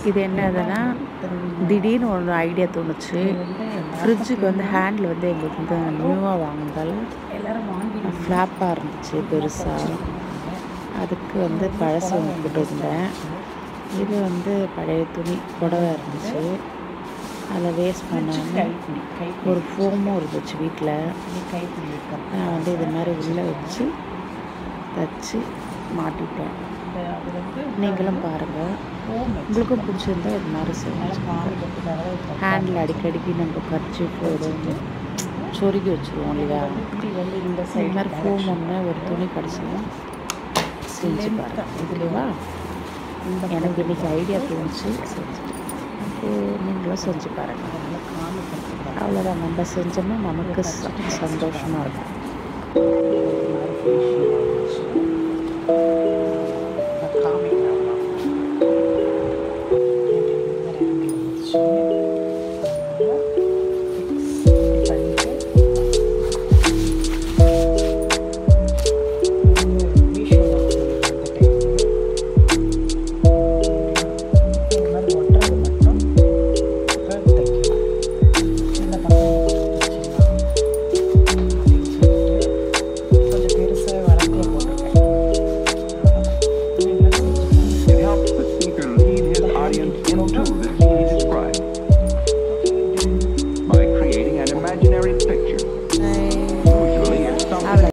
இது என்னதுன்னா திடீர்னு ஒரு ஐடியா தோணுச்சு ஃப்ரிட்ஜுக்கு வந்து ஹேண்டில் வந்து எங்களுக்கு வந்து நியூவாக வாங்குதல் எல்லாரும் வாங்கி ஃப்ளாப்பாக இருந்துச்சு பெருசாக அதுக்கு வந்து பழசு ஒன்று போட்டுருந்தேன் இது வந்து பழைய துணி புடவை இருந்துச்சு அதை வேஸ்ட் பண்ணாமல் கைப்பிடி கை ஒரு ஃபோமும் இருந்துச்சு வீட்டில் கைப்பிடி இருக்கிறது நான் வந்து இது மாதிரி உள்ளே வச்சு தச்சு மாட்டிட்டேன் அது வந்து நீங்களும் பாருங்கள் ஹோம் உங்களுக்கும் பிடிச்சிருந்தா இது மாதிரி நல்லா செய்யலாம் காமிக்கிறதுக்காக இப்போ ஹேண்டில் அடிக்கடிக்கு நம்ம கர்ச்சி போடுவோம் சொருகி வச்சுருவோம் இல்லையா இப்படி வந்து இந்த இந்த சைடு மாதிரி ஃபோம் ஒன்று ஒரு துணி கிடச்சதும் செஞ்சு பாருங்க இதுலேவா எனக்கு இன்னைக்கு ஐடியா தோணுச்சு செஞ்சுட்டேன் அது நீங்களும் செஞ்சு பாருங்கள் நல்லா காமிக்கிறதுக்காக அவ்வளோதான் நம்ம செஞ்சோம்னா நமக்கு ச- சந்தோஷமா இருக்கும் கொஞ்சம் பெருசாக வளர்க்குற போட்டிருக்கேன் It helps the speaker lead his audience into this